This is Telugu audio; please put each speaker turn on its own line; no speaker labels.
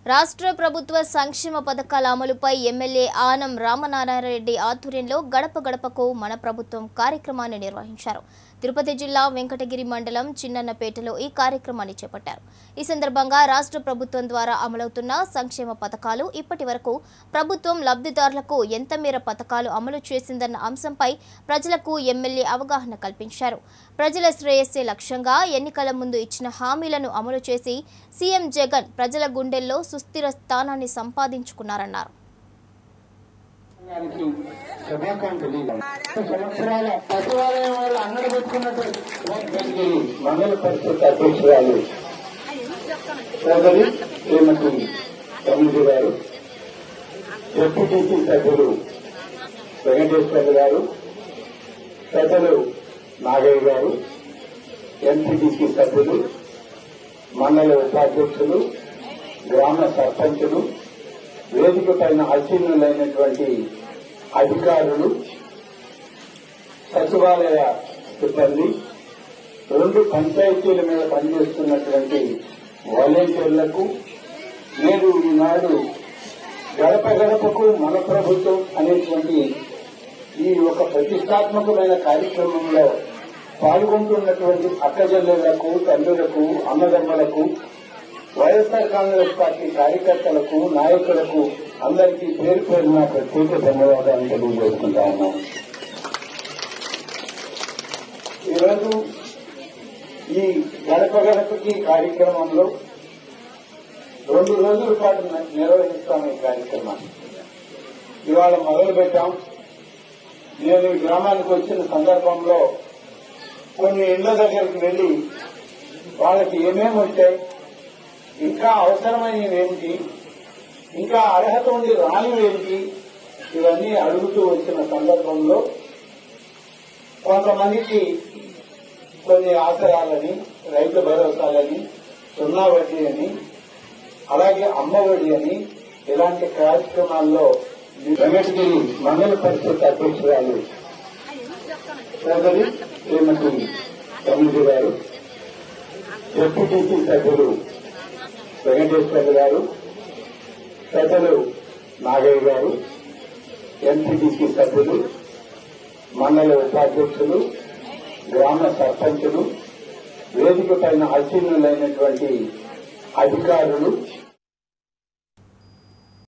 రాష్ట్ర ప్రభుత్వ సంక్షేమ పథకాల అమలుపై ఎమ్మెల్యే ఆనం రామనారాయణ రెడ్డి ఆధ్వర్యంలో గడప గడపకు మన ప్రభుత్వం కార్యక్రమాన్ని నిర్వహించారు తిరుపతి జిల్లా వెంకటగిరి మండలం చిన్నన్నపేటలో ఈ కార్యక్రమాన్ని చేపట్టారు ఈ సందర్భంగా రాష్ట్ర ప్రభుత్వం ద్వారా అమలవుతున్న సంక్షేమ పథకాలు ఇప్పటి వరకు ప్రభుత్వం లబ్ధిదారులకు ఎంత మేర పథకాలు అమలు చేసిందన్న అంశంపై ప్రజలకు ఎమ్మెల్యే అవగాహన కల్పించారు ప్రజల శ్రేయస్సే లక్ష్యంగా ఎన్నికల ముందు ఇచ్చిన హామీలను అమలు చేసి సీఎం జగన్ ప్రజల గుండెల్లో సుస్థిర స్థానాన్ని సంపాదించుకున్నారన్నారు
దానికి శుభాకాంక్షలు సంవత్సరాల సచివాలయం వాళ్ళు అంగడి పెట్టుకున్నట్టు మండల పరిషత్ అధ్యక్షురాలు సోదరి శ్రీమతి రమణి గారు డిప్యూటీసీ సభ్యులు వెంకటేశ్వర గారు పెద్దలు నాగయ్య గారు ఎంపీటీసీ సభ్యులు మండల ఉపాధ్యక్షులు గ్రామ సర్పంచులు వేదిక పైన అసీనులైనటువంటి అధికారులు సచివాలయ సిబ్బంది రెండు పంచాయతీల మీద పనిచేస్తున్నటువంటి వాలంటీర్లకు నేడు ఈనాడు గడప గడపకు మన ప్రభుత్వం అనేటువంటి ఈ ఒక ప్రతిష్టాత్మకమైన కార్యక్రమంలో పాల్గొంటున్నటువంటి అక్కజల్లెళ్లకు తండ్రులకు అన్నదమ్మలకు వైఎస్ఆర్ కాంగ్రెస్ పార్టీ కార్యకర్తలకు నాయకులకు అందరికీ పేరు పేరున ప్రత్యేక ధన్యవాదాలు తెలియజేసుకుంటా ఉన్నాం ఈరోజు ఈ గడప గడపకి కార్యక్రమంలో రెండు రోజుల పాటు న- నిర్వహిస్తాం ఈ కార్యక్రమాన్ని ఇవాళ మొదలు పెట్టాం నేను ఈ గ్రామానికి వచ్చిన సందర్భంలో కొన్ని ఇళ్ల దగ్గరికి వెళ్లి వాళ్ళకి ఏమేమి వచ్చాయి ఇంకా అవసరమైనవి ఏమిటి ఇంకా అర్హత ఉండి రానివి ఏంటి ఇవన్నీ అడుగుతూ వచ్చిన సందర్భంలో కొంతమందికి కొన్ని ఆసరాలని రైతు భరోసాలని సున్నా వడ్డీ అని అలాగే అమ్మ ఒడి అని ఇలాంటి కార్యక్రమాల్లో వెంకటగిరి మండల పరిషత్ అధ్యక్షురాలు సోదరి శ్రీమతి రమణి గారు డిప్యూటీసీ సభ్యులు వెంకటేశ్వర గారు పెద్దలు నాగయ్య గారు ఎంపీటీసీ సభ్యులు మండల ఉపాధ్యక్షులు గ్రామ సర్పంచులు వేదిక పైన అసీనులైనటువంటి అధికారులు